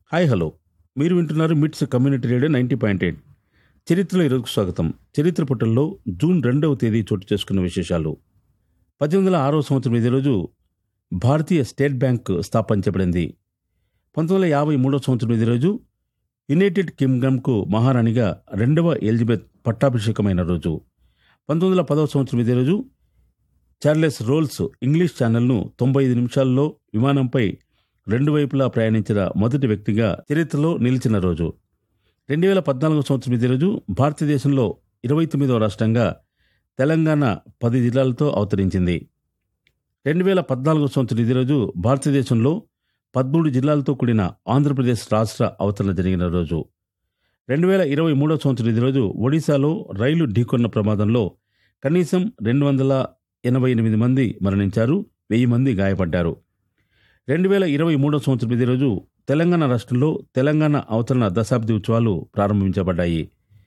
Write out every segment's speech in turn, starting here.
hi hello మీరు వింటున్నారు MITS community radio ninety point eight చరిత్రలో ఈరోజుకు స్వాగతం చరిత్ర పుటల్లో జూన్ రెండవ తేదీ చోటు చేసుకున్న విశేషాలు పద్దెనిమిది వందల ఆరవ సంవత్సరం ఇదే రోజు భారతీయ స్టేట్ బ్యాంక్ స్థాపించబడింది పంతొమ్మిది వందల యాభై మూడవ సంవత్సరం ఇదే రోజు యునైటెడ్ కింగ్డమ్కు మహారాణిగా రెండవ ఎలిజబెత్ పట్టాభిషేకమైన రోజు పంతొమ్మిది వందల పదవ సంవత్సరం ఇదే రోజు చార్లెస్ రోల్స్ ఇంగ్లీష్ ఛానల్ను తొంభై ఐదు నిమిషాల్లో విమానంపై రెండు వైపులా ప్రయాణించిన మొదటి వ్యక్తిగా చరిత్రలో నిలిచిన రోజు రెండు వేల పద్నాలుగో సంవత్సరం ఇదే రోజు భారతదేశంలో ఇరవై తొమ్మిదవ రాష్ట్రంగా తెలంగాణ పది జిల్లాలతో అవతరించింది రెండు వేల పద్నాలుగో సంవత్సరం ఇదే రోజు భారతదేశంలో పదమూడు జిల్లాలతో కూడిన ఆంధ్రప్రదేశ్ రాష్ట్ర అవతరణ జరిగిన రోజు రెండు వేల ఇరవై మూడో సంవత్సరం ఇదే రోజు ఒడిశాలో రైలు ఢీకొన్న ప్రమాదంలో కనీసం రెండు వందల ఎనభై ఎనిమిది మంది మరణించారు వెయ్యి మంది గాయపడ్డారు రెండు వేల ఇరవై మూడో సంవత్సరం ఇదే రోజు తెలంగాణ రాష్ట్రంలో తెలంగాణ అవతరణ దశాబ్ది ఉత్సవాలు ప్రారంభించబడ్డాయి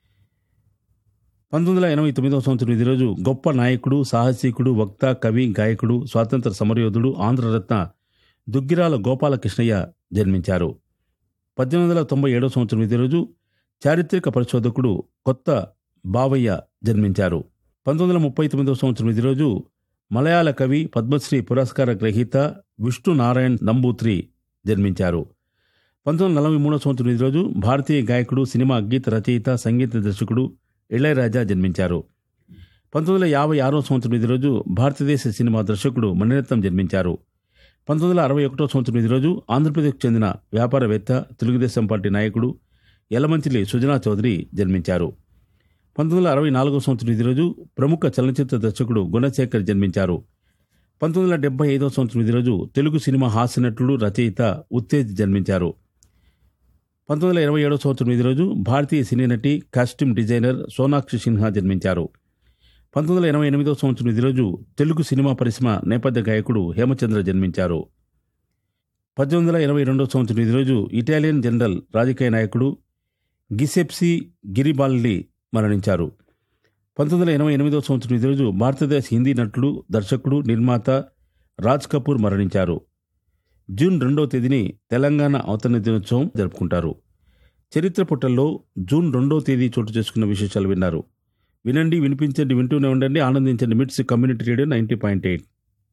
పంతొమ్మిది వందల ఎనభై తొమ్మిదవ సంవత్సరం ఇదే రోజు గొప్ప నాయకుడు సాహసికుడు వక్త కవి గాయకుడు స్వాతంత్ర సమరయోధుడు ఆంధ్రరత్న దుగ్గిరాల గోపాలకృష్ణయ్య జన్మించారు పద్దెనిమిది వందల తొంభై ఏడవ సంవత్సరం ఇదే రోజు చారిత్రక పరిశోధకుడు కొత్త బావయ్య జన్మించారు పంతొమ్మిది వందల ముప్పై తొమ్మిదవ సంవత్సరం ఇదే రోజు మలయాళ కవి పద్మశ్రీ పురస్కార గ్రహీత విష్ణు నారాయణ్ నంబూత్రి జన్మించారు పంతొమ్మిది వందల నలభై మూడవ సంవత్సరం ఈ రోజు భారతీయ గాయకుడు సినిమా గీత రచయిత సంగీత దర్శకుడు ఇళయరాజా జన్మించారు పంతొమ్మిది వందల యాభై ఆరో సంవత్సరం ఈ రోజు భారతదేశ సినిమా దర్శకుడు మణిరత్నం జన్మించారు పంతొమ్మిది వందల అరవై ఒకటో సంవత్సరం ఈ రోజు ఆంధ్రప్రదేశ్కు చెందిన వ్యాపారవేత్త తెలుగుదేశం పార్టీ నాయకుడు యలమంచిలి సుజనా చౌదరి జన్మించారు పంతొమ్మిది వందల అరవై నాలుగో సంవత్సరం ఈ రోజు ప్రముఖ చలనచిత్ర దర్శకుడు గుణశేఖర్ జన్మించారు పంతొమ్మిది వందల డెబ్బై ఐదో సంవత్సరం ఈ రోజు తెలుగు సినిమా హాస్యనటుడు రచయిత ఉత్తేజ్ జన్మించారు పంతొమ్మిది వందల ఇరవై ఏడో సంవత్సరం ఈ రోజు భారతీయ సినీ నటి కాస్ట్యూమ్ డిజైనర్ సోనాక్షి సిన్హా జన్మించారు పంతొమ్మిది వందల ఎనభై ఎనిమిదో సంవత్సరం ఈ రోజు తెలుగు సినిమా పరిశ్రమ నేపథ్య గాయకుడు హేమచంద్ర జన్మించారు పద్దెనిమిది వందల ఎనభై రెండో సంవత్సరం ఈ రోజు ఇటాలియన్ జనరల్ రాజకీయ నాయకుడు గిసెప్సి గిరిబాల్డి మరణించారు పంతొమ్మిది వందల ఎనభై ఎనిమిదో సంవత్సరం ఈ రోజు భారతదేశ హిందీ నటుడు దర్శకుడు నిర్మాత రాజ్ కపూర్ మరణించారు జూన్ రెండవ తేదీని తెలంగాణ అవతరణ దినోత్సవం జరుపుకుంటారు చరిత్ర పుటల్లో జూన్ రెండవ తేదీ చోటు చేసుకున్న విశేషాలు విన్నారు వినండి వినిపించండి వింటూనే ఉండండి ఆనందించండి MITS community radio ninety point eight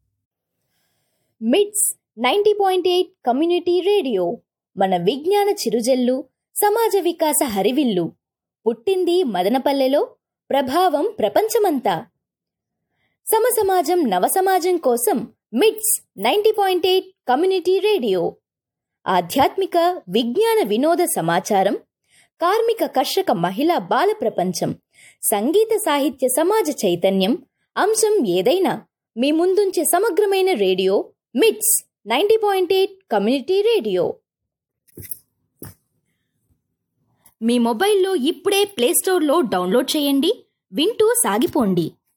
MITS ninety point eight community radio మన విజ్ఞాన చిరుజల్లు సమాజ వికాస హరివిల్లు పుట్టింది మదనపల్లెలో ప్రభావం ప్రపంచమంతా సమసమాజం నవసమాజం కోసం MITS ninety point eight community radio ఆధ్యాత్మిక విజ్ఞాన వినోద సమాచారం కార్మిక కర్షక మహిళా బాల ప్రపంచం సంగీత సాహిత్య సమాజ చైతన్యం అంశం ఏదైనా మీ ముందుంచే సమగ్రమైన radio MITS ninety point eight community radio మీ మొబైల్లో ఇప్పుడే ప్లేస్టోర్లో డౌన్లోడ్ చేయండి వింటూ సాగిపోండి